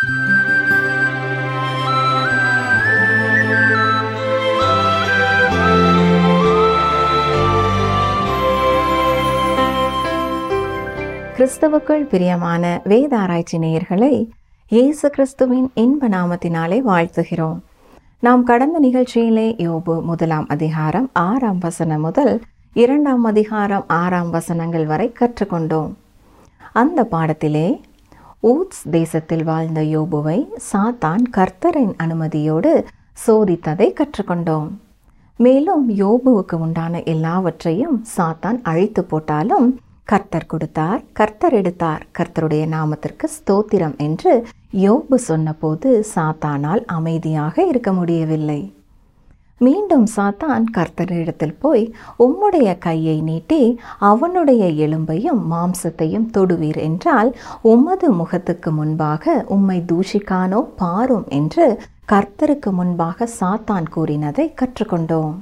கிறிஸ்தவுக்குள் பிரியமான வேத ஆராய்ச்சி நேயர்களை இயேசு கிறிஸ்துவின் இன்ப நாமத்தினாலே வாழ்த்துகிறோம் நாம் கடந்த நிகழ்ச்சியிலே யோபு முதலாம் அதிகாரம் ஆறாம் வசனம் முதல் இரண்டாம் அதிகாரம் ஆறாம் வசனங்கள் வரை கற்றுக்கொண்டோம் அந்த பாடத்திலே ஊத்ஸ் தேசத்தில் வாழ்ந்த யோபுவை சாத்தான் கர்த்தரின் அனுமதியோடு சோதித்ததை கற்றுக்கொண்டோம் மேலும் யோபுவுக்கு உண்டான எல்லாவற்றையும் சாத்தான் அழித்து போட்டாலும் கர்த்தர் கொடுத்தார் கர்த்தர் எடுத்தார் கர்த்தருடைய நாமத்திற்கு ஸ்தோத்திரம் என்று யோபு சொன்னபோது சாத்தானால் அமைதியாக இருக்க முடியவில்லை மீண்டும் சாத்தான் கர்த்தரிடத்தில் போய் உம்முடைய கையை நீட்டி அவனுடைய எலும்பையும் மாம்சத்தையும் தொடுவீர் என்றால் உமது முகத்துக்கு முன்பாக உம்மை தூஷிக்கானோ பாரும் என்று கர்த்தருக்கு முன்பாக சாத்தான் கூறினதை கற்றுக்கொண்டோம்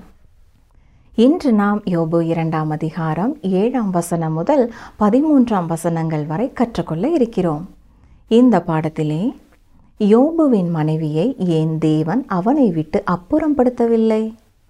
இன்று நாம் யோபு இரண்டாம் அதிகாரம் ஏழாம் வசனம் முதல் பதிமூன்றாம் வசனங்கள் வரை கற்றுக்கொள்ள இருக்கிறோம் இந்த பாடத்திலே யோபுவின் மனைவியை ஏன் தேவன் அவனை விட்டு அப்புறப்படுத்தவில்லை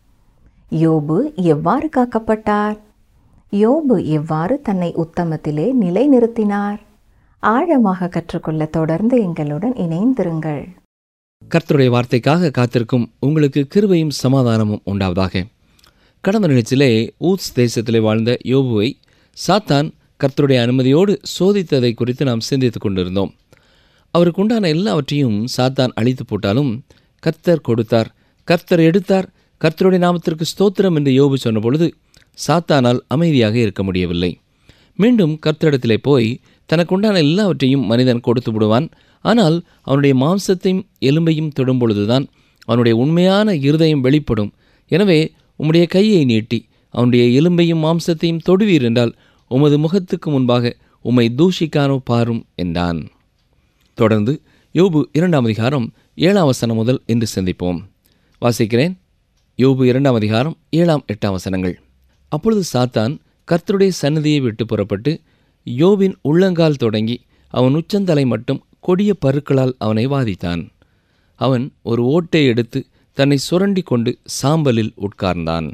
யோபு எவ்வாறு காக்கப்பட்டார் யோபு எவ்வாறு தன்னை உத்தமத்திலே நிலைநிறுத்தினார் ஆழமாக கற்றுக்கொள்ள தொடர்ந்து எங்களுடன் இணைந்திருங்கள் கர்த்தருடைய வார்த்தைக்காக காத்திருக்கும் உங்களுக்கு கிருபையும் சமாதானமும் உண்டாவதாக கடந்த நிகழ்ச்சியிலே ஊத்ஸ் தேசத்திலே வாழ்ந்த யோபுவை சாத்தான் கர்த்தருடைய அனுமதியோடு சோதித்ததை குறித்து நாம் சிந்தித்துக் கொண்டிருந்தோம் அவருக்கு உண்டான எல்லாவற்றையும் சாத்தான் அழித்து போட்டாலும் கர்த்தர் கொடுத்தார் கர்த்தர் எடுத்தார் கர்த்தருடைய நாமத்திற்கு ஸ்தோத்திரம் என்று யோபு சொன்னபொழுது சாத்தானால் அமைதியாக இருக்க முடியவில்லை மீண்டும் கர்த்தரிடத்திலே போய் தனக்குண்டான எல்லாவற்றையும் மனிதன் கொடுத்து விடுவான் ஆனால் அவனுடைய மாம்சத்தையும் எலும்பையும் தொடும் பொழுதுதான் அவனுடைய உண்மையான இருதயம் வெளிப்படும் எனவே உம்முடைய கையை நீட்டி அவனுடைய எலும்பையும் மாம்சத்தையும் தொடுவீர் என்றால் உமது முகத்துக்கு முன்பாக உம்மை தூஷிக்கானோ பாரும் என்றான் தொடர்ந்து யோபு இரண்டாம் அதிகாரம் ஏழாம் வசனம் முதல் என்று சிந்திப்போம் வாசிக்கிறேன் யோபு இரண்டாம் அதிகாரம் ஏழாம் எட்டாம் வசனங்கள் அப்பொழுது சாத்தான் கர்த்தருடைய சன்னதியை விட்டு புறப்பட்டு யோபின் உள்ளங்கால் தொடங்கி அவன் உச்சந்தலை மட்டும் கொடிய பருக்களால் அவனை வாதித்தான் அவன் ஒரு ஓட்டை எடுத்து தன்னை சுரண்டி கொண்டு சாம்பலில் உட்கார்ந்தான்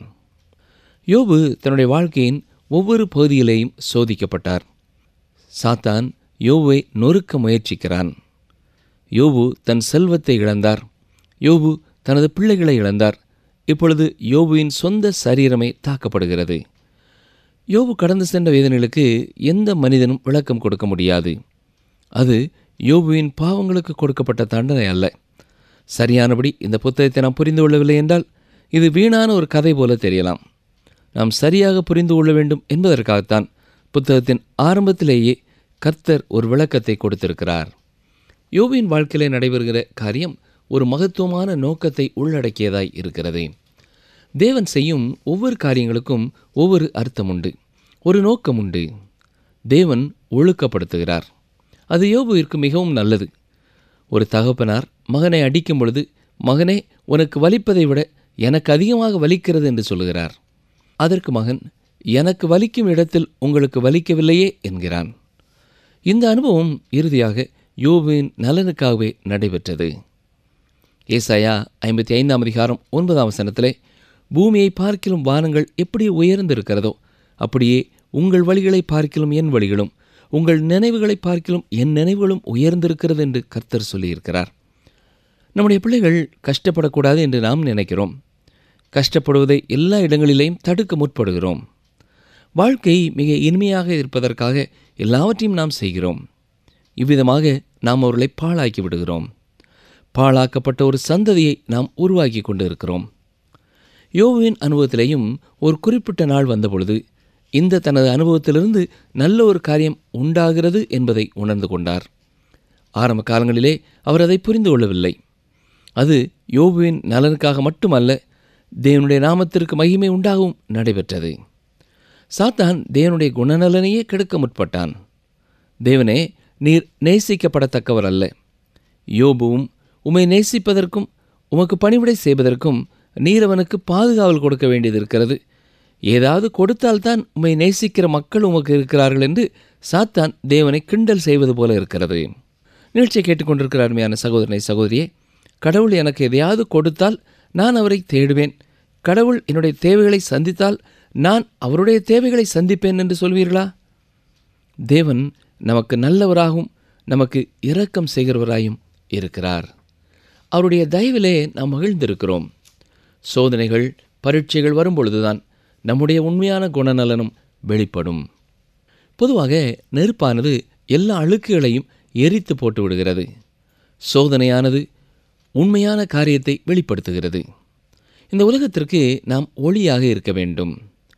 யோபு தன்னுடைய வாழ்க்கையின் ஒவ்வொரு பகுதியிலேயும் சோதிக்கப்பட்டார் சாத்தான் யோபுவை நொறுக்க முயற்சிக்கிறான் யோபு தன் செல்வத்தை இழந்தார் யோபு தனது பிள்ளைகளை இழந்தார் இப்பொழுது யோபுவின் சொந்த சரீரமே தாக்கப்படுகிறது யோபு கடந்து சென்ற வேதனைகளுக்கு எந்த மனிதனும் விளக்கம் கொடுக்க முடியாது அது யோபுவின் பாவங்களுக்கு கொடுக்கப்பட்ட தண்டனை அல்ல சரியானபடி இந்த புத்தகத்தை நாம் புரிந்து கொள்ளவில்லை என்றால் இது வீணான ஒரு கதை போல தெரியலாம் நாம் சரியாக புரிந்து கொள்ள வேண்டும் என்பதற்காகத்தான் புத்தகத்தின் ஆரம்பத்திலேயே கர்த்தர் ஒரு விளக்கத்தை கொடுத்திருக்கிறார் யோபின் வாழ்க்கையிலே நடைபெறுகிற காரியம் ஒரு மகத்துவமான நோக்கத்தை உள்ளடக்கியதாய் இருக்கிறது தேவன் செய்யும் ஒவ்வொரு காரியங்களுக்கும் ஒவ்வொரு அர்த்தம் உண்டு ஒரு நோக்கம் உண்டு தேவன் ஒழுக்கப்படுத்துகிறார் அது யோபுவிற்கு மிகவும் நல்லது ஒரு தகப்பனார் மகனை அடிக்கும் பொழுது மகனே உனக்கு வலிப்பதை விட எனக்கு அதிகமாக வலிக்கிறது என்று சொல்லுகிறார் அதற்கு மகன் எனக்கு வலிக்கும் இடத்தில் உங்களுக்கு வலிக்கவில்லையே என்கிறான் இந்த அனுபவம் இறுதியாக யோபுவின் நலனுக்காகவே நடைபெற்றது ஏசாயா ஐம்பத்தி ஐந்தாம் அதிகாரம் ஒன்பதாம் வசனத்திலே பூமியை பார்க்கிலும் வானங்கள் எப்படி உயர்ந்திருக்கிறதோ அப்படியே உங்கள் வழிகளை பார்க்கிலும் என் வழிகளும் உங்கள் நினைவுகளை பார்க்கிலும் என் நினைவுகளும் உயர்ந்திருக்கிறது என்று கர்த்தர் சொல்லியிருக்கிறார் நம்முடைய பிள்ளைகள் கஷ்டப்படக்கூடாது என்று நாம் நினைக்கிறோம் கஷ்டப்படுவதை எல்லா இடங்களிலேயும் தடுக்க முற்படுகிறோம் வாழ்க்கை மிக இனிமையாக இருப்பதற்காக எல்லாவற்றையும் நாம் செய்கிறோம் இவ்விதமாக நாம் அவர்களை பாழாக்கி விடுகிறோம் பாழாக்கப்பட்ட ஒரு சந்ததியை நாம் உருவாக்கி கொண்டு இருக்கிறோம் யோபுவின் அனுபவத்திலேயும் ஒரு குறிப்பிட்ட நாள் வந்தபொழுது இந்த தனது அனுபவத்திலிருந்து நல்ல ஒரு காரியம் உண்டாகிறது என்பதை உணர்ந்து கொண்டார் ஆரம்ப காலங்களிலே அவர் அதை புரிந்து கொள்ளவில்லை அது யோபுவின் நலனுக்காக மட்டுமல்ல தேவனுடைய நாமத்திற்கு மகிமை உண்டாகவும் நடைபெற்றது சாத்தான் தேவனுடைய குணநலனையே கெடுக்க முற்பட்டான் தேவனே நீர் நேசிக்கப்படத்தக்கவர் அல்ல யோபுவும் உம்மை நேசிப்பதற்கும் உமக்கு பணிவிடை செய்வதற்கும் நீர் அவனுக்கு பாதுகாவல் கொடுக்க வேண்டியது இருக்கிறது ஏதாவது கொடுத்தால்தான் உம்மை நேசிக்கிற மக்கள் உமக்கு இருக்கிறார்கள் என்று சாத்தான் தேவனை கிண்டல் செய்வது போல இருக்கிறது நிகழ்ச்சியை கேட்டுக்கொண்டிருக்கிற அருமையான சகோதரனை சகோதரியே கடவுள் எனக்கு எதையாவது கொடுத்தால் நான் அவரை தேடுவேன் கடவுள் என்னுடைய தேவைகளை சந்தித்தால் நான் அவருடைய தேவைகளை சந்திப்பேன் என்று சொல்வீர்களா தேவன் நமக்கு நல்லவராகவும் நமக்கு இரக்கம் செய்கிறவராயும் இருக்கிறார் அவருடைய தயவிலே நாம் மகிழ்ந்திருக்கிறோம் சோதனைகள் பரீட்சைகள் வரும்பொழுதுதான் நம்முடைய உண்மையான குணநலனும் வெளிப்படும் பொதுவாக நெருப்பானது எல்லா அழுக்குகளையும் எரித்து போட்டு விடுகிறது சோதனையானது உண்மையான காரியத்தை வெளிப்படுத்துகிறது இந்த உலகத்திற்கு நாம் ஒளியாக இருக்க வேண்டும்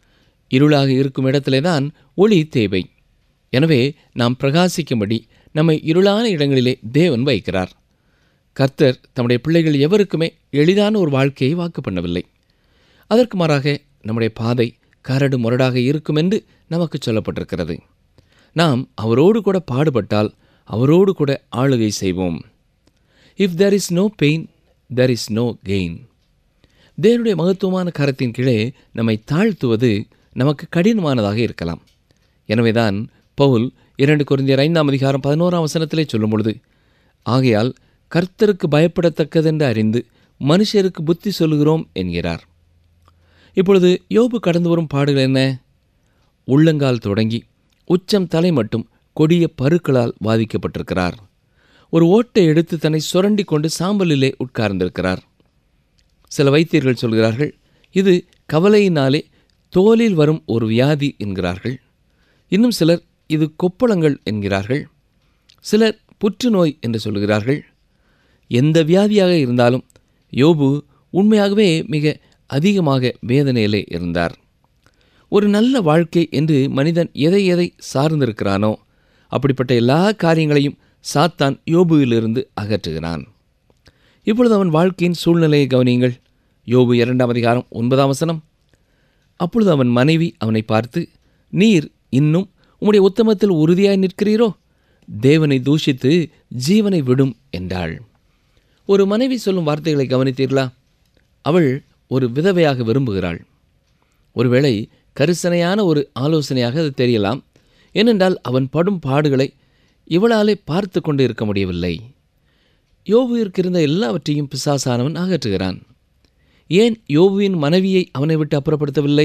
இருளாக இருக்கும் இடத்திலே தான் ஒளி தேவை எனவே நாம் பிரகாசிக்கும்படி நம்மை இருளான இடங்களிலே தேவன் வைக்கிறார் கர்த்தர் தம்முடைய பிள்ளைகள் எவருக்குமே எளிதான ஒரு வாழ்க்கையை வாக்கு பண்ணவில்லை அதற்கு மாறாக நம்முடைய பாதை கரடு முரடாக இருக்கும் என்று நமக்கு சொல்லப்பட்டிருக்கிறது நாம் அவரோடு கூட பாடுபட்டால் அவரோடு கூட ஆளுகை செய்வோம் if there is no pain there is no gain தேவனுடைய மகத்துவமான கரத்தின் கீழே நம்மை தாழ்த்துவது நமக்கு கடினமானதாக இருக்கலாம் எனவேதான் பவுல் இரண்டு குருந்தியர் ஐந்தாம் அதிகாரம் பதினோராம் வசனத்திலே சொல்லும் பொழுது ஆகையால் கர்த்தருக்கு பயப்படத்தக்கதென்று அறிந்து மனுஷருக்கு புத்தி சொல்லுகிறோம் என்கிறார் இப்பொழுது யோபு கடந்து வரும் பாடுகள் என்ன உள்ளங்கால் தொடங்கி உச்சம் தலை மட்டும் கொடிய பருக்களால் பாதிக்கப்பட்டிருக்கிறார் ஒரு ஓட்டை எடுத்து தன்னை சுரண்டி கொண்டு சாம்பலிலே உட்கார்ந்திருக்கிறார் சில வைத்தியர்கள் சொல்கிறார்கள் இது கவலையினாலே தோலில் வரும் ஒரு வியாதி என்கிறார்கள் இன்னும் சிலர் இது கொப்பளங்கள் என்கிறார்கள் சிலர் புற்றுநோய் என்று சொல்கிறார்கள் எந்த வியாதியாக இருந்தாலும் யோபு உண்மையாகவே மிக அதிகமாக வேதனையிலே இருந்தார் ஒரு நல்ல வாழ்க்கை என்று மனிதன் எதை எதை சார்ந்திருக்கிறானோ அப்படிப்பட்ட எல்லா காரியங்களையும் சாத்தான் யோபுவிலிருந்து அகற்றுகிறான் இப்பொழுது அவன் வாழ்க்கையின் சூழ்நிலையை கவனியுங்கள் யோபு இரண்டாம் அதிகாரம் ஒன்பதாம் வசனம் அப்பொழுது அவன் மனைவி அவனை பார்த்து நீர் இன்னும் உம்முடைய உத்தமத்தில் உறுதியாய் நிற்கிறீரோ தேவனை தூஷித்து ஜீவனை விடும் என்றாள் ஒரு மனைவி சொல்லும் வார்த்தைகளை கவனித்தீர்களா அவள் ஒரு விதவையாக விரும்புகிறாள் ஒருவேளை கரிசனையான ஒரு ஆலோசனையாக அது தெரியலாம் ஏனென்றால் அவன் படும் பாடுகளை இவளாலே பார்த்து கொண்டு இருக்க முடியவில்லை யோபுவிற்கு இருந்த எல்லாவற்றையும் பிசாசானவன் அகற்றுகிறான் ஏன் யோபுவின் மனைவியை அவனை விட்டு அப்புறப்படுத்தவில்லை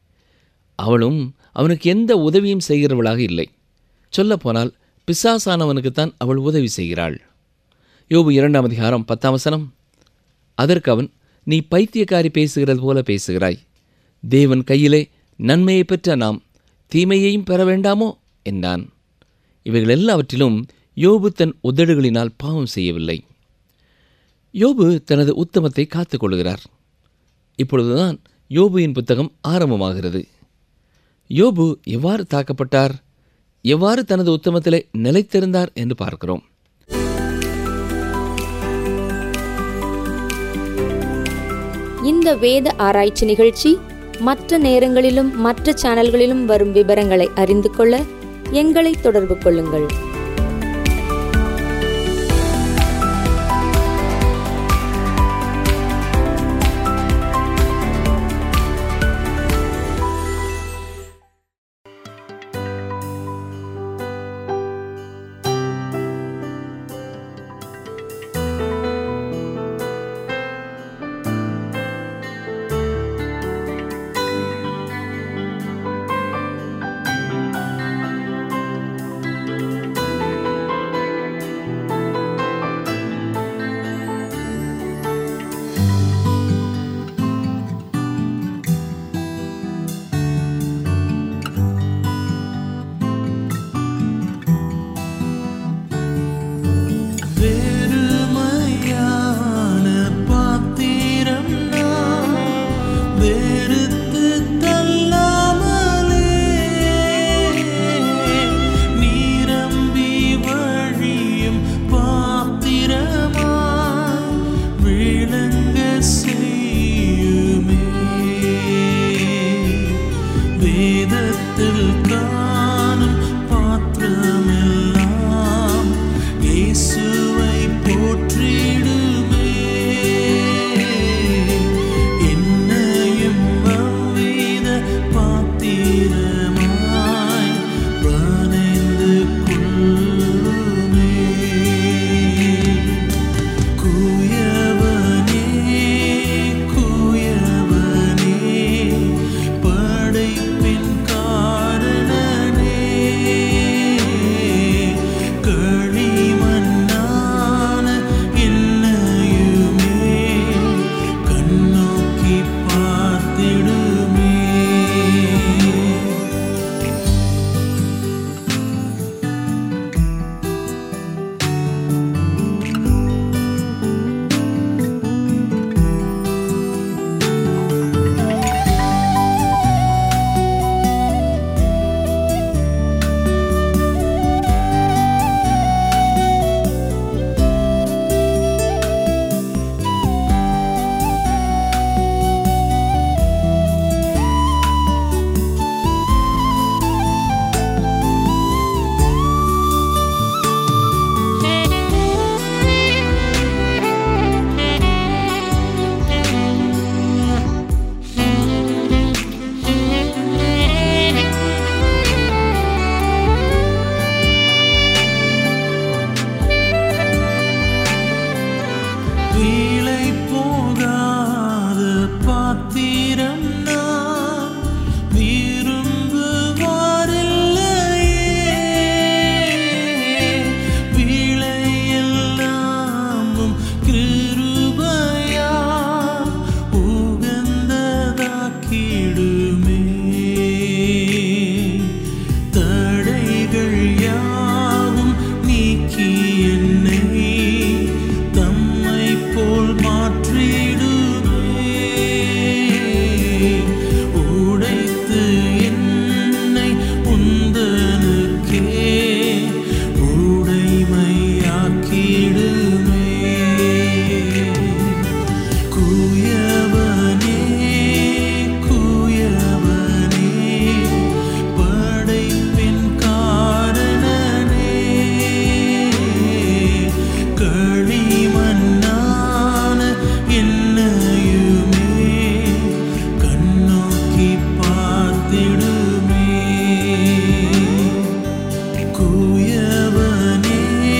அவளும் அவனுக்கு எந்த உதவியும் செய்கிறவளாக இல்லை சொல்லப்போனால் பிசாசானவனுக்குத்தான் அவள் உதவி செய்கிறாள் யோபு இரண்டாம் அதிகாரம் பத்தாம் வசனம் அதற்கு அவன் நீ பைத்தியக்காரி பேசுகிறது போல பேசுகிறாய் தேவன் கையிலே நன்மையை பெற்ற நாம் தீமையையும் பெற வேண்டாமோ என்றான் இவைகள் எல்லாவற்றிலும் யோபு தன் உதடுகளினால் பாவம் செய்யவில்லை யோபு தனது உத்தமத்தை காத்துக்கொள்கிறார் இப்பொழுதுதான் யோபுவின் புத்தகம் ஆரம்பமாகிறது யோபு எவ்வாறு தாக்கப்பட்டார் எவ்வாறு தனது உத்தமத்திலே நிலைத்திருந்தார் என்று பார்க்கிறோம் இந்த வேத ஆராய்ச்சி நிகழ்ச்சி மற்ற நேரங்களிலும் மற்ற சேனல்களிலும் வரும் விவரங்களை அறிந்து கொள்ள எங்களை தொடர்பு கொள்ளுங்கள் பார்த்திடுமே குயவனே குயவனே படைப்பின் காரணனே களிமண்ணான என்னையுமே கண்ணோக்கி பார்த்திடுமே குயவனே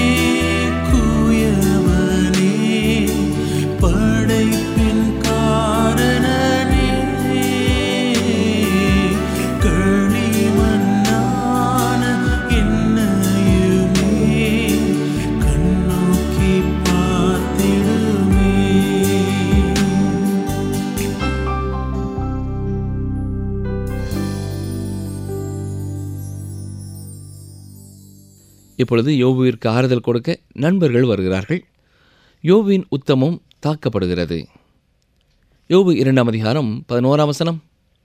குயவனே படைப்பின் காரணனே களிமண்ணான என்னையுமே கண்ணோக்கி பார்த்திடுமே இப்பொழுது யோபுவிற்கு ஆறுதல் கொடுக்க நண்பர்கள் வருகிறார்கள் யோபுவின் உத்தமம் தாக்கப்படுகிறது யோபு இரண்டாம் அதிகாரம் பதினோராம் வசனம்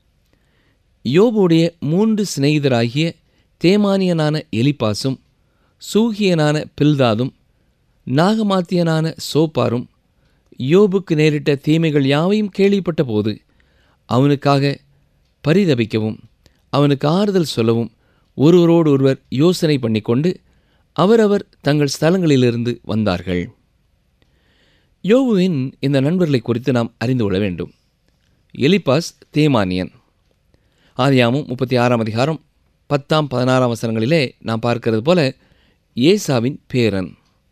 யோபுடைய மூன்று சிநேகிதராகிய தேமானியனான எலிப்பாசும் சூகியனான பில்தாதும் நாகமாத்தியனான சோப்பாரும் யோபுக்கு நேரிட்ட தீமைகள் யாவையும் கேள்விப்பட்ட போது அவனுக்காக பரிதபிக்கவும் அவனுக்கு ஆறுதல் சொல்லவும் ஒருவரோடு ஒருவர் யோசனை பண்ணிக்கொண்டு அவரவர் தங்கள் ஸ்தலங்களிலிருந்து வந்தார்கள் யோபுவின் இந்த நண்பர்களை குறித்து நாம் அறிந்து கொள்ள வேண்டும் எலிபாஸ் தேமானியன் ஆதியாமும் முப்பத்தி ஆறாம் அதிகாரம் பத்தாம் பதினாறாம் வசனங்களிலே நாம் பார்க்கிறது போல ஏசாவின் பேரன்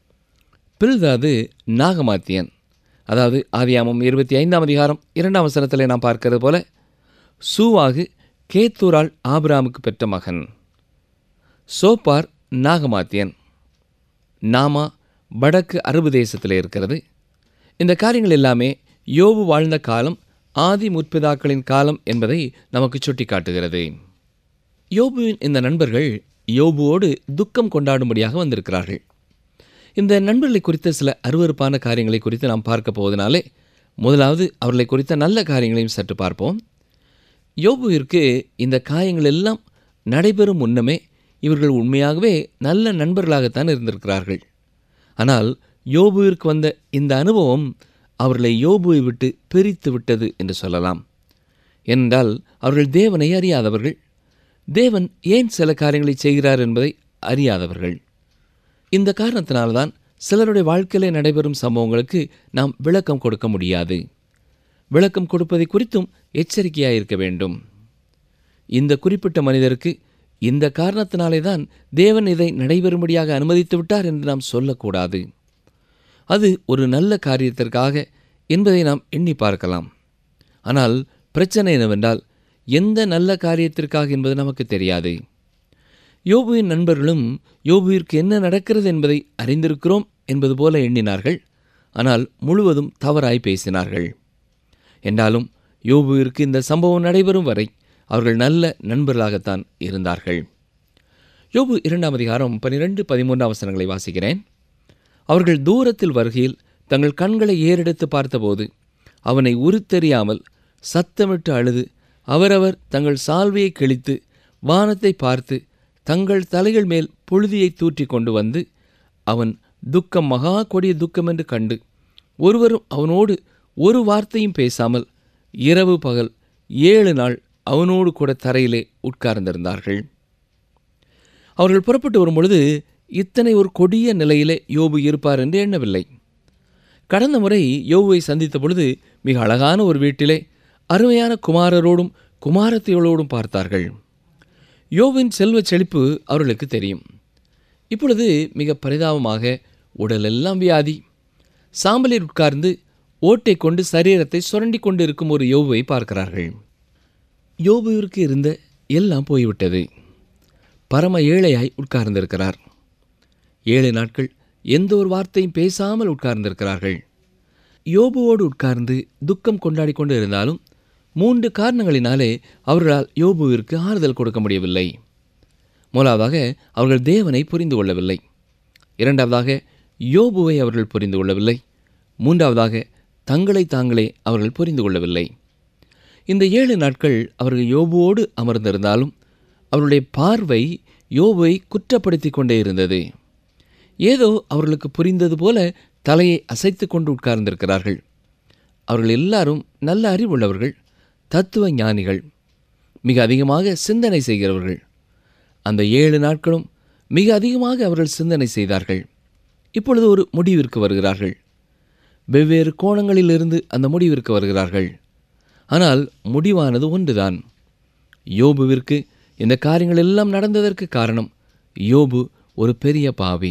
பில்தாது நாகமாத்தியன் அதாவது ஆதியாமம் இருபத்தி ஐந்தாம் அதிகாரம் இரண்டாம் வசனத்திலே நாம் பார்க்கிறது போல சூவாகு கேத்தூரால் ஆபிராமுக்கு பெற்ற மகன் சோப்பார் நாகமாத்தியன் நாமா வடக்கு அரபு தேசத்தில் இருக்கிறது இந்த காரியங்கள் எல்லாமே யோபு வாழ்ந்த காலம் ஆதி முற்பிதாக்களின் காலம் என்பதை நமக்கு சுட்டி காட்டுகிறது யோபுவின் இந்த நண்பர்கள் யோபுவோடு துக்கம் கொண்டாடும்படியாக வந்திருக்கிறார்கள் இந்த நண்பர்களை குறித்த சில அருவருப்பான காரியங்களை குறித்து நாம் பார்க்க போவதனாலே முதலாவது அவர்களை குறித்த நல்ல காரியங்களையும் சற்று பார்ப்போம் யோபுவிற்கு இந்த காயங்கள் எல்லாம் நடைபெறும் முன்னமே இவர்கள் உண்மையாகவே நல்ல நண்பர்களாகத்தான் இருந்திருக்கிறார்கள் ஆனால் யோபுவிற்கு வந்த இந்த அனுபவம் அவர்களை யோபுவை விட்டு பிரித்து விட்டது என்று சொல்லலாம் ஏனென்றால் அவர்கள் தேவனை அறியாதவர்கள் தேவன் ஏன் சில காரியங்களை செய்கிறார் என்பதை அறியாதவர்கள் இந்த காரணத்தினால்தான் சிலருடைய வாழ்க்கையிலே நடைபெறும் சம்பவங்களுக்கு நாம் விளக்கம் கொடுக்க முடியாது விளக்கம் கொடுப்பதை குறித்தும் எச்சரிக்கையாக இருக்க வேண்டும் இந்த குறிப்பிட்ட மனிதருக்கு இந்த காரணத்தினாலே தான் தேவன் இதை நடைபெறும்படியாக அனுமதித்து விட்டார் என்று நாம் சொல்லக்கூடாது அது ஒரு நல்ல காரியத்திற்காக என்பதை நாம் எண்ணி பார்க்கலாம் ஆனால் பிரச்சனை என்னவென்றால் எந்த நல்ல காரியத்திற்காக என்பது நமக்கு தெரியாது யோபுவின் நண்பர்களும் யோபுவிற்கு என்ன நடக்கிறது என்பதை அறிந்திருக்கிறோம் என்பது போல எண்ணினார்கள் ஆனால் முழுவதும் தவறாய் பேசினார்கள் என்றாலும் யோபுவிற்கு இந்த சம்பவம் நடைபெறும் வரை அவர்கள் நல்ல நண்பர்களாகத்தான் இருந்தார்கள் யோபு இரண்டாம் அதிகாரம் பனிரெண்டு பதிமூன்றாம் வசனங்களை வாசிக்கிறேன் அவர்கள் தூரத்தில் வருகையில் தங்கள் கண்களை ஏறெடுத்து பார்த்தபோது அவனை உருத்தெறியாமல் சத்தமிட்டு அழுது அவரவர் தங்கள் சால்வையை கிழித்து வானத்தை பார்த்து தங்கள் தலைகள் மேல் புழுதியை தூற்றி கொண்டு வந்து அவன் துக்கம் மகா கொடிய துக்கம் என்று கண்டு ஒருவரும் அவனோடு ஒரு வார்த்தையும் பேசாமல் இரவு பகல் ஏழு நாள் அவனோடு கூட தரையிலே உட்கார்ந்திருந்தார்கள் அவர்கள் புறப்பட்டு வரும்பொழுது இத்தனை ஒரு கொடிய நிலையிலே யோபு இருப்பார் என்று எண்ணவில்லை கடந்த முறை யோபுவை சந்தித்த பொழுது மிக அழகான ஒரு வீட்டிலே அருமையான குமாரரோடும் குமாரத்திகளோடும் பார்த்தார்கள் யோவின் செல்வச் செழிப்பு அவர்களுக்கு தெரியும் இப்பொழுது மிக பரிதாபமாக உடலெல்லாம் வியாதி சாம்பலில் உட்கார்ந்து ஓட்டை கொண்டு சரீரத்தை சுரண்டி கொண்டு இருக்கும் ஒரு யோபுவை பார்க்கிறார்கள் யோபுவிற்கு இருந்த எல்லாம் போய்விட்டது பரம ஏழையாய் உட்கார்ந்திருக்கிறார் ஏழு நாட்கள் எந்த ஒரு வார்த்தையும் பேசாமல் உட்கார்ந்திருக்கிறார்கள் யோபுவோடு உட்கார்ந்து துக்கம் கொண்டாடி கொண்டு இருந்தாலும் மூன்று காரணங்களினாலே அவர்களால் யோபுவிற்கு ஆறுதல் கொடுக்க முடியவில்லை முதலாவதாக அவர்கள் தேவனை புரிந்து கொள்ளவில்லை இரண்டாவதாக யோபுவை அவர்கள் புரிந்து கொள்ளவில்லை மூன்றாவதாக தங்களை தாங்களே அவர்கள் புரிந்து கொள்ளவில்லை இந்த ஏழு நாட்கள் அவர்கள் யோபுவோடு அமர்ந்திருந்தாலும் அவருடைய பார்வை யோபுவை குற்றப்படுத்தி கொண்டே இருந்தது ஏதோ அவர்களுக்கு புரிந்தது போல தலையை அசைத்து கொண்டு உட்கார்ந்திருக்கிறார்கள் அவர்கள் எல்லாரும் நல்ல அறிவுள்ளவர்கள் தத்துவ ஞானிகள் மிக அதிகமாக சிந்தனை செய்கிறவர்கள் அந்த ஏழு நாட்களும் மிக அதிகமாக அவர்கள் சிந்தனை செய்தார்கள் இப்பொழுது ஒரு முடிவிற்கு வருகிறார்கள் வெவ்வேறு கோணங்களிலிருந்து அந்த முடிவிற்கு வருகிறார்கள் ஆனால் முடிவானது ஒன்றுதான் யோபுவிற்கு இந்த காரியங்கள் எல்லாம் நடந்ததற்கு காரணம் யோபு ஒரு பெரிய பாவி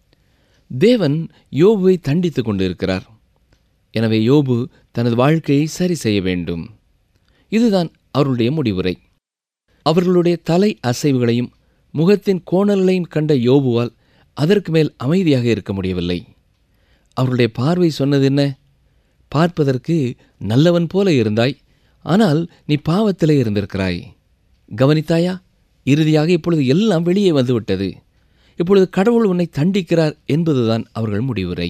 தேவன் யோபுவை தண்டித்து கொண்டிருக்கிறார் எனவே யோபு தனது வாழ்க்கையை சரி செய்ய வேண்டும் இதுதான் அவர்களுடைய முடிவுரை அவர்களுடைய தலை அசைவுகளையும் முகத்தின் கோணல்களையும் கண்ட யோபுவால் அதற்கு மேல் அமைதியாக இருக்க முடியவில்லை அவர்களுடைய பார்வை சொன்னது என்ன பார்ப்பதற்கு நல்லவன் போல இருந்தாய் ஆனால் நீ பாவத்திலே இருந்திருக்கிறாய் கவனித்தாயா இறுதியாக இப்பொழுது எல்லாம் வெளியே வந்துவிட்டது இப்பொழுது கடவுள் உன்னை தண்டிக்கிறார் என்பதுதான் அவர்கள் முடிவுரை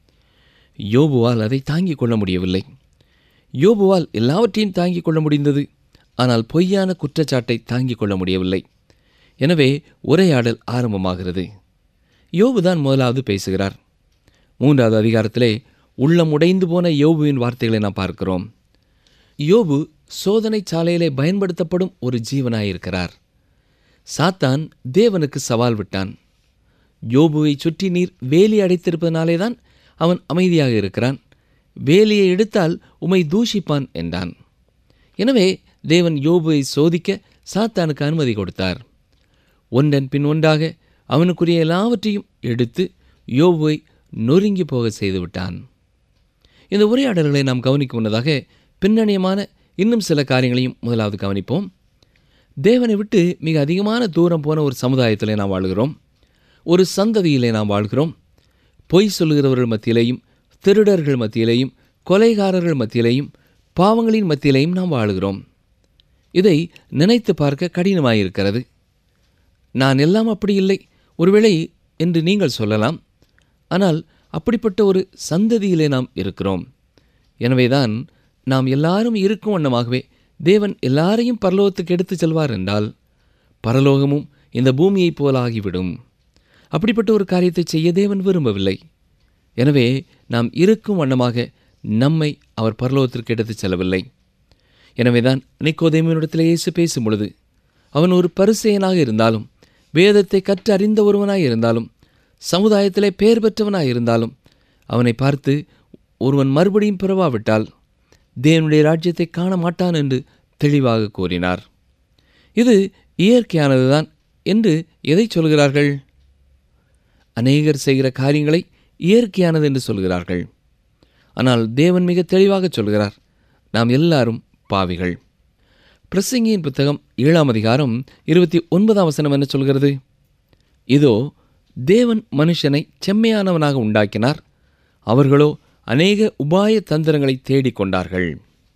யோபுவால் அதை தாங்கிக் கொள்ள முடியவில்லை யோபுவால் எல்லாவற்றையும் தாங்கிக் கொள்ள முடிந்தது ஆனால் பொய்யான குற்றச்சாட்டை தாங்கிக் கொள்ள முடியவில்லை எனவே உரையாடல் ஆரம்பமாகிறது யோபுதான் முதலாவது பேசுகிறார் மூன்றாவது அதிகாரத்திலே உள்ளம் உடைந்து போன யோபுவின் வார்த்தைகளை நாம் பார்க்கிறோம் யோபு சோதனை சாலையிலே பயன்படுத்தப்படும் ஒரு ஜீவனாயிருக்கிறார் சாத்தான் தேவனுக்கு சவால் விட்டான் யோபுவை சுற்றி நீர் வேலி அடைத்திருப்பதனாலே தான் அவன் அமைதியாக இருக்கிறான் வேலியை எடுத்தால் உமை தூஷிப்பான் என்றான் எனவே தேவன் யோபுவை சோதிக்க சாத்தானுக்கு அனுமதி கொடுத்தார் ஒன்றன் பின் ஒன்றாக அவனுக்குரிய எல்லாவற்றையும் எடுத்து யோபுவை நொறுங்கி போக செய்துவிட்டான் இந்த உரையாடல்களை நாம் கவனிக்கும் முன்னதாக பின்னணியமான இன்னும் சில காரியங்களையும் முதலாவது கவனிப்போம் தேவனை விட்டு மிக அதிகமான தூரம் போன ஒரு சமுதாயத்திலே நாம் வாழ்கிறோம் ஒரு சந்ததியிலே நாம் வாழ்கிறோம் பொய் சொல்லுகிறவர்கள் மத்தியிலேயும் திருடர்கள் மத்தியிலேயும் கொலைகாரர்கள் மத்தியிலேயும் பாவங்களின் மத்தியிலேயும் நாம் வாழுகிறோம் இதை நினைத்து பார்க்க கடினமாயிருக்கிறது நான் எல்லாம் அப்படி இல்லை ஒருவேளை என்று நீங்கள் சொல்லலாம் ஆனால் அப்படிப்பட்ட ஒரு சந்ததியிலே நாம் இருக்கிறோம் எனவேதான் நாம் எல்லாரும் இருக்கும் வண்ணமாகவே தேவன் எல்லாரையும் பரலோகத்துக்கு எடுத்துச் செல்வார் என்றால் பரலோகமும் இந்த பூமியைப் போலாகிவிடும் அப்படிப்பட்ட ஒரு காரியத்தை செய்ய தேவன் விரும்பவில்லை எனவே நாம் இருக்கும் வண்ணமாக நம்மை அவர் பரலோகத்திற்கு எடுத்துச் செல்லவில்லை எனவேதான் நிக்கோதேமியனிடத்தில் இயேசு பேசும் பொழுது அவன் ஒரு பரிசெயனாக இருந்தாலும் வேதத்தை கற்று அறிந்த ஒருவனாய் இருந்தாலும் சமுதாயத்திலே பெயர் பெற்றவனாய் இருந்தாலும் அவனை பார்த்து ஒருவன் மறுபடியும் பிறவாவிட்டால் தேவனுடைய ராஜ்யத்தை காண மாட்டான் என்று தெளிவாக கூறினார் இது இயற்கையானதுதான் என்று எதை சொல்கிறார்கள் அநேகர் செய்கிற காரியங்களை இயற்கையானது என்று சொல்கிறார்கள் ஆனால் தேவன் மிக தெளிவாக சொல்கிறார் நாம் எல்லாரும் பாவிகள் பிரசங்கியின் புத்தகம் ஏழாம் அதிகாரம் இருபத்தி ஒன்பதாம் வசனம் என்ன சொல்கிறது இதோ தேவன் மனுஷனை செம்மையானவனாக உண்டாக்கினார் அவர்களோ அநேக உபாய தந்திரங்களை தேடிக்கொண்டார்கள்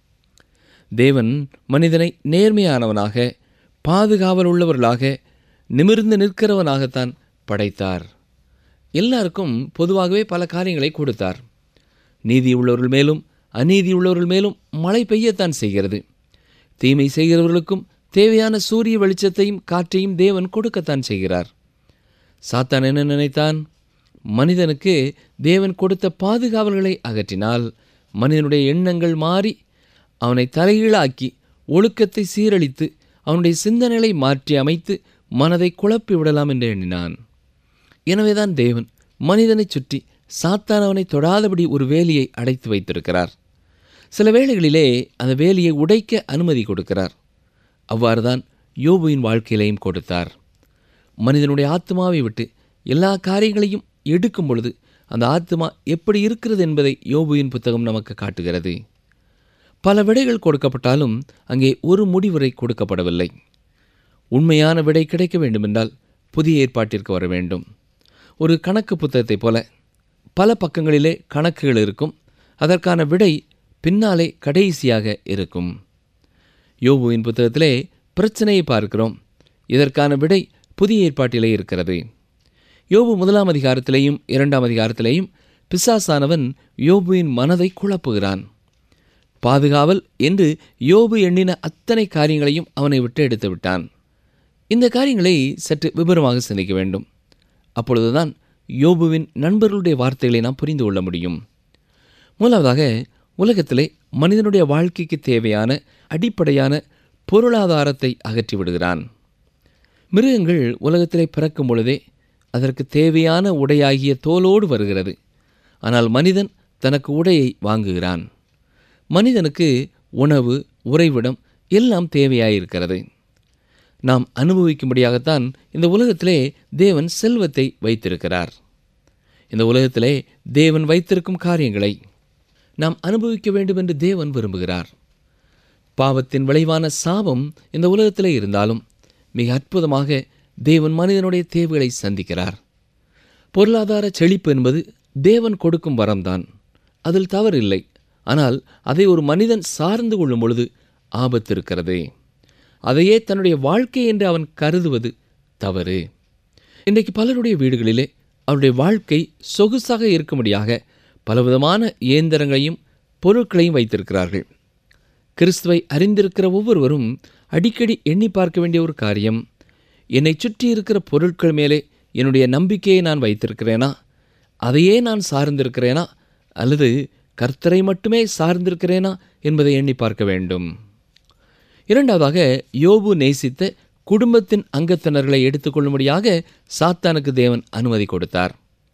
தேவன் மனிதனை நேர்மையானவனாக பாதுகாவல் உள்ளவர்களாக நிமிர்ந்து நிற்கிறவனாகத்தான் படைத்தார் எல்லாருக்கும் பொதுவாகவே பல காரியங்களை கொடுத்தார் நீதி உள்ளவர்கள் மேலும் அநீதி உள்ளவர்கள் மேலும் மழை பெய்யத்தான் செய்கிறது தீமை செய்கிறவர்களுக்கும் தேவையான சூரிய வெளிச்சத்தையும் காற்றையும் தேவன் கொடுக்கத்தான் செய்கிறார் சாத்தான் என்ன நினைத்தான் மனிதனுக்கு தேவன் கொடுத்த பாதுகாவல்களை அகற்றினால் மனிதனுடைய எண்ணங்கள் மாறி அவனை தலைகீழாக்கி ஒழுக்கத்தை சீரழித்து அவனுடைய சிந்தனைகளை மாற்றி அமைத்து மனதை குழப்பி விடலாம் என்று எண்ணினான் எனவேதான் தேவன் மனிதனைச் சுற்றி சாத்தான் அவனை தொடாதபடி ஒரு வேலியை அடைத்து வைத்திருக்கிறார் சில வேளைகளிலே அந்த வேலியை உடைக்க அனுமதி கொடுக்கிறார் அவ்வாறுதான் யோபுவின் வாழ்க்கையிலையும் கொடுத்தார் மனிதனுடைய ஆத்மாவை விட்டு எல்லா காரியங்களையும் எடுக்கும் பொழுது அந்த ஆத்மா எப்படி இருக்கிறது என்பதை யோபுவின் புத்தகம் நமக்கு காட்டுகிறது பல விடைகள் கொடுக்கப்பட்டாலும் அங்கே ஒரு முடிவுரை கொடுக்கப்படவில்லை உண்மையான விடை கிடைக்க வேண்டுமென்றால் புதிய ஏற்பாட்டிற்கு வர வேண்டும் ஒரு கணக்கு புத்தகத்தைப் போல பல பக்கங்களிலே கணக்குகள் இருக்கும் அதற்கான விடை பின்னாலே கடைசியாக இருக்கும் யோபுவின் புத்தகத்திலே பிரச்சனையை பார்க்கிறோம் இதற்கான விடை புதிய ஏற்பாட்டிலே இருக்கிறது யோபு முதலாம் அதிகாரத்திலேயும் இரண்டாம் அதிகாரத்திலேயும் பிசாசானவன் யோபுவின் மனதை குழப்புகிறான் பாதுகாவல் என்று யோபு எண்ணின அத்தனை காரியங்களையும் அவனை விட்டு எடுத்து விட்டான் இந்த காரியங்களை சற்று விபரமாக சிந்திக்க வேண்டும் அப்பொழுதுதான் யோபுவின் நண்பர்களுடைய வார்த்தைகளை நாம் புரிந்து கொள்ள முடியும் முதலாவதாக உலகத்திலே மனிதனுடைய வாழ்க்கைக்கு தேவையான அடிப்படையான பொருளாதாரத்தை அகற்றி விடுகிறான் மிருகங்கள் உலகத்திலே பிறக்கும் பொழுதே அதற்கு தேவையான உடையாகிய தோலோடு வருகிறது ஆனால் மனிதன் தனக்கு உடையை வாங்குகிறான் மனிதனுக்கு உணவு உறைவிடம் எல்லாம் தேவையாயிருக்கிறது நாம் அனுபவிக்கும்படியாகத்தான் இந்த உலகத்திலே தேவன் செல்வத்தை வைத்திருக்கிறார் இந்த உலகத்திலே தேவன் வைத்திருக்கும் காரியங்களை நாம் அனுபவிக்க வேண்டும் என்று தேவன் விரும்புகிறார் பாவத்தின் விளைவான சாபம் இந்த உலகத்திலே இருந்தாலும் மிக அற்புதமாக தேவன் மனிதனுடைய தேவைகளை சந்திக்கிறார் பொருளாதார செழிப்பு என்பது தேவன் கொடுக்கும் வரம்தான் அதில் தவறில்லை ஆனால் அதை ஒரு மனிதன் சார்ந்து கொள்ளும் பொழுது ஆபத்து இருக்கிறது அதையே தன்னுடைய வாழ்க்கை என்று அவன் கருதுவது தவறு இன்றைக்கு பலருடைய வீடுகளிலே அவருடைய வாழ்க்கை சொகுசாக இருக்கும்படியாக பலவிதமான இயந்திரங்களையும் பொருட்களையும் வைத்திருக்கிறார்கள் கிறிஸ்துவை அறிந்திருக்கிற ஒவ்வொருவரும் அடிக்கடி எண்ணி பார்க்க வேண்டிய ஒரு காரியம் என்னை சுற்றி இருக்கிற பொருட்கள் மேலே என்னுடைய நம்பிக்கையை நான் வைத்திருக்கிறேனா அதையே நான் சார்ந்திருக்கிறேனா அல்லது கர்த்தரை மட்டுமே சார்ந்திருக்கிறேனா என்பதை எண்ணி பார்க்க வேண்டும் இரண்டாவதாக யோபு நேசித்த குடும்பத்தின் அங்கத்தினர்களை எடுத்துக்கொள்ளும்படியாக சாத்தானுக்கு தேவன் அனுமதி கொடுத்தார்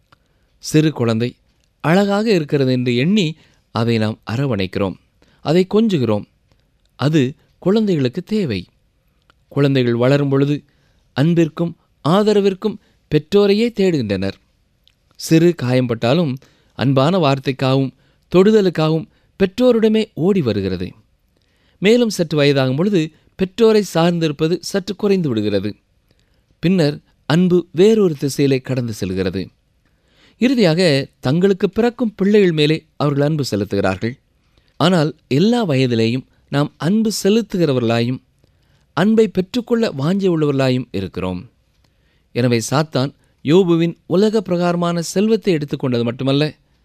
சிறு குழந்தை அழகாக இருக்கிறது என்று எண்ணி அதை நாம் அரவணைக்கிறோம் அதை கொஞ்சுகிறோம் அது குழந்தைகளுக்கு தேவை குழந்தைகள் வளரும் பொழுது அன்பிற்கும் ஆதரவிற்கும் பெற்றோரையே தேடுகின்றனர் சிறு காயம்பட்டாலும் அன்பான வார்த்தைக்காகவும் தொடுதலுக்காகவும் பெற்றோரிடமே ஓடி வருகிறது மேலும் சற்று வயதாகும் பொழுது பெற்றோரை சார்ந்திருப்பது சற்று குறைந்து விடுகிறது பின்னர் அன்பு வேறொரு திசையிலே கடந்து செல்கிறது இறுதியாக தங்களுக்கு பிறக்கும் பிள்ளைகள் மேலே அவர்கள் அன்பு செலுத்துகிறார்கள் ஆனால் எல்லா வயதிலேயும் நாம் அன்பு செலுத்துகிறவர்களாயும் அன்பை பெற்றுக்கொள்ள வாஞ்ச உள்ளவர்களாயும் இருக்கிறோம் எனவே சாத்தான் யோபுவின் உலக பிரகாரமான செல்வத்தை எடுத்துக்கொண்டது மட்டுமல்ல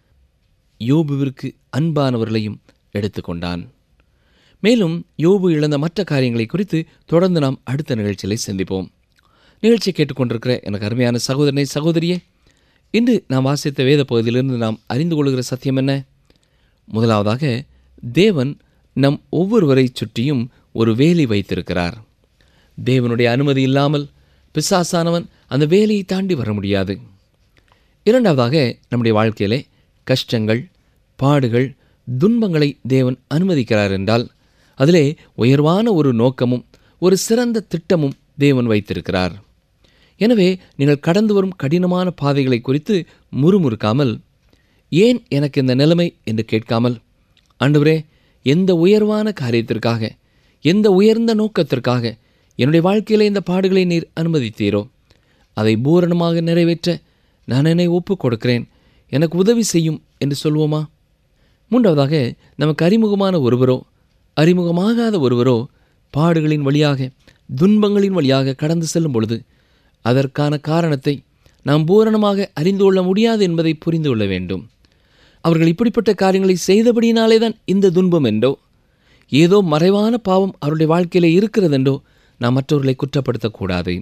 யோபுவிற்கு அன்பானவர்களையும் எடுத்துக்கொண்டான் மேலும் யோபு இழந்த மற்ற காரியங்களை குறித்து தொடர்ந்து நாம் அடுத்த நிகழ்ச்சியிலே சந்திப்போம் நிகழ்ச்சி கேட்டுக்கொண்டிருக்கிற எனக்கு அருமையான சகோதரனை சகோதரியே இன்று நாம் வாசித்த வேத பகுதியிலிருந்து நாம் அறிந்து கொள்கிற சத்தியம் என்ன முதலாவதாக தேவன் நம் ஒவ்வொருவரை சுற்றியும் ஒரு வேலி வைத்திருக்கிறார் தேவனுடைய அனுமதி இல்லாமல் பிசாசானவன் அந்த வேலையை தாண்டி வர முடியாது இரண்டாவதாக நம்முடைய வாழ்க்கையிலே கஷ்டங்கள் பாடுகள் துன்பங்களை தேவன் அனுமதிக்கிறார் என்றால் அதிலே உயர்வான ஒரு நோக்கமும் ஒரு சிறந்த திட்டமும் தேவன் வைத்திருக்கிறார் எனவே நீங்கள் கடந்து வரும் கடினமான பாதைகளை குறித்து முறுமுறுக்காமல் ஏன் எனக்கு இந்த நிலைமை என்று கேட்காமல் ஆண்டவரே எந்த உயர்வான காரியத்திற்காக எந்த உயர்ந்த நோக்கத்திற்காக என்னுடைய வாழ்க்கையிலே இந்த பாடுகளை நீர் அனுமதித்தீரோ அதை பூரணமாக நிறைவேற்ற நான் என்னை ஒப்புக் கொடுக்கிறேன் எனக்கு உதவி செய்யும் என்று சொல்வோமா மூன்றாவதாக நமக்கு அறிமுகமான ஒருவரோ அறிமுகமாகாத ஒருவரோ பாடுகளின் வழியாக துன்பங்களின் வழியாக கடந்து செல்லும் பொழுது அதற்கான காரணத்தை நாம் பூரணமாக அறிந்து கொள்ள முடியாது என்பதை புரிந்து கொள்ள வேண்டும் அவர்கள் இப்படிப்பட்ட காரியங்களை செய்தபடியினாலே தான் இந்த துன்பம் என்றோ ஏதோ மறைவான பாவம் அவருடைய வாழ்க்கையிலே இருக்கிறதென்றோ நாம் மற்றவர்களை குற்றப்படுத்தக்கூடாது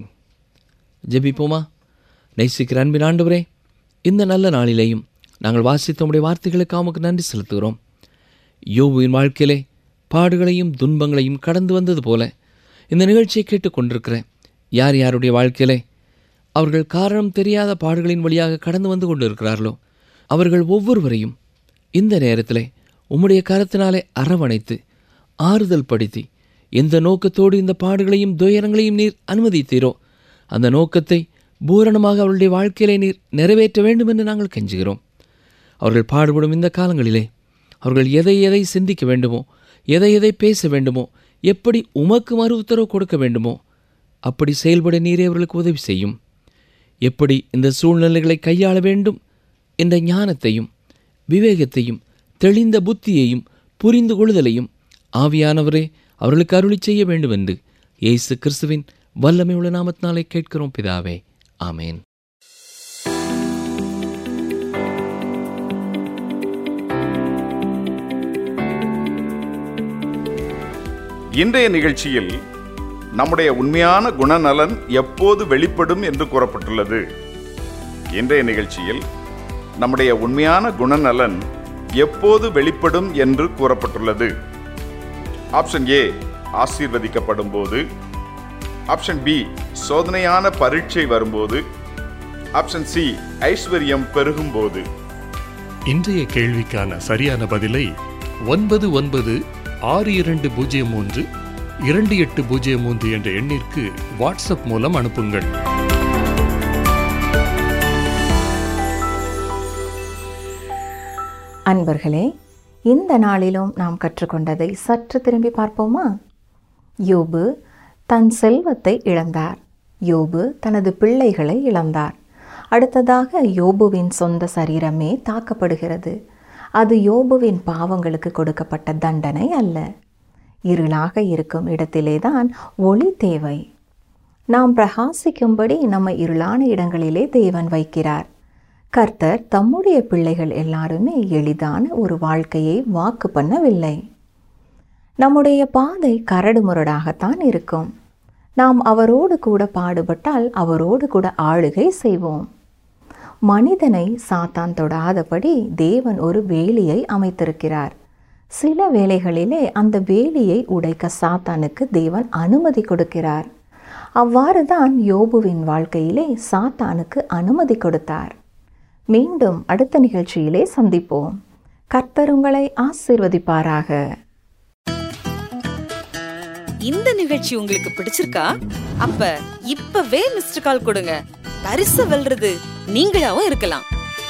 ஜெபிப்போமா நேசிக்கிற அன்பின் ஆண்டவரே இந்த நல்ல நாளிலேயும் நாங்கள் வாசித்த உடைய வார்த்தைகளுக்கு அவனுக்கு நன்றி செலுத்துகிறோம் யோபுவின் வாழ்க்கையிலே பாடுகளையும் துன்பங்களையும் கடந்து வந்தது போல இந்த நிகழ்ச்சியை கேட்டுக்கொண்டிருக்கிற யார் யாருடைய வாழ்க்கையிலே அவர்கள் காரணம் தெரியாத பாடுகளின் வழியாக கடந்து வந்து கொண்டிருக்கிறார்களோ அவர்கள் ஒவ்வொருவரையும் இந்த நேரத்திலே உம்முடைய கரத்தினாலே அரவணைத்து ஆறுதல் படுத்தி எந்த நோக்கத்தோடு இந்த பாடுகளையும் துயரங்களையும் நீர் அனுமதித்தீரோ அந்த நோக்கத்தை பூரணமாக அவருடைய வாழ்க்கையிலே நீர் நிறைவேற்ற வேண்டும் என்று நாங்கள் கெஞ்சுகிறோம் அவர்கள் பாடுபடும் இந்த காலங்களிலே அவர்கள் எதை எதை சிந்திக்க வேண்டுமோ எதை எதை பேச வேண்டுமோ எப்படி உமக்கு மறு உத்தரவு கொடுக்க வேண்டுமோ அப்படி செயல்பட நீரே அவர்களுக்கு உதவி செய்யும் எப்படி இந்த சூழ்நிலைகளை கையாள வேண்டும் என்ற ஞானத்தையும் விவேகத்தையும் தெளிந்த புத்தியையும் புரிந்து கொள்ளுதலையும் ஆவியானவரே அவர்களுக்கு அருளி செய்ய வேண்டும் என்று இயேசு கிறிஸ்துவின் வல்லமை உள்ள நாமத்தினாலே கேட்கிறோம் பிதாவே ஆமேன் இன்றைய நிகழ்ச்சியில் நம்முடைய உண்மையான குணநலன் எப்போது வெளிப்படும் என்று கூறப்பட்டுள்ளது இன்றைய நிகழ்ச்சியில் நம்முடைய உண்மையான குணநலன் எப்போது வெளிப்படும் என்று கூறப்பட்டுள்ளது ஆப்ஷன் ஏ ஆசீர்வதிக்கப்படும் போது ஆப்ஷன் பி சோதனையான பரீட்சை வரும்போது ஆப்ஷன் சி ஐஸ்வர்யம் பெருகும் போது இன்றைய கேள்விக்கான சரியான பதிலை ஒன்பது ஒன்பது ஆறு இரண்டு பூஜ்ஜியம் மூன்று இரண்டு எட்டு பூஜ்ஜியம் மூன்று என்ற எண்ணிற்கு வாட்ஸ்அப் மூலம் அனுப்புங்கள் அன்பர்களே இந்த நாளிலும் நாம் கற்றுக்கொண்டதை சற்று திரும்பி பார்ப்போமா யோபு தன் செல்வத்தை இழந்தார் யோபு தனது பிள்ளைகளை இழந்தார் அடுத்ததாக யோபுவின் சொந்த சரீரமே தாக்கப்படுகிறது அது யோபுவின் பாவங்களுக்கு கொடுக்கப்பட்ட தண்டனை அல்ல இருளாக இருக்கும் இடத்திலேதான் ஒளி தேவை நாம் பிரகாசிக்கும்படி நம்ம இருளான இடங்களிலே தேவன் வைக்கிறார் கர்த்தர் தம்முடைய பிள்ளைகள் எல்லாருமே எளிதான ஒரு வாழ்க்கையை வாக்கு பண்ணவில்லை நம்முடைய பாதை கரடு முரடாகத்தான் இருக்கும் நாம் அவரோடு கூட பாடுபட்டால் அவரோடு கூட ஆளுகை செய்வோம் மனிதனை சாத்தான் தொடாதபடி தேவன் ஒரு வேலியை அமைத்திருக்கிறார் சில வேளைகளிலே அந்த வேலியை உடைக்க சாத்தானுக்கு தேவன் அனுமதி கொடுக்கிறார் அவ்வாறு தான் யோபுவின் வாழ்க்கையிலே சாத்தானுக்கு அனுமதி கொடுத்தார் மீண்டும் அடுத்த நிகழ்ச்சியிலே சந்திப்போம் கர்த்தர் உங்களை ஆசீர்வதிப்பாராக இந்த நிகழ்ச்சி உங்களுக்கு பிடிச்சிருக்கா அப்ப இப்பவே மிஸ்டர் கால் கொடுங்க பரிசு வெல்றது நீங்களாவும் இருக்கலாம்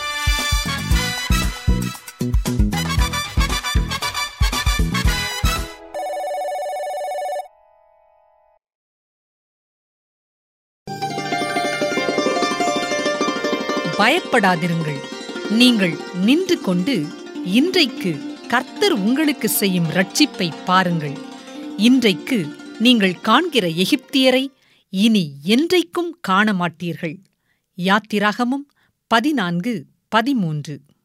பயப்படாதிருங்கள் நீங்கள் நின்று கொண்டு இன்றைக்கு கர்த்தர் உங்களுக்கு செய்யும் ரட்சிப்பை பாருங்கள் இன்றைக்கு நீங்கள் காண்கிற எகிப்தியரை இனி என்றைக்கும் காண மாட்டீர்கள் யாத்திராகமும் பதினான்கு பதிமூன்று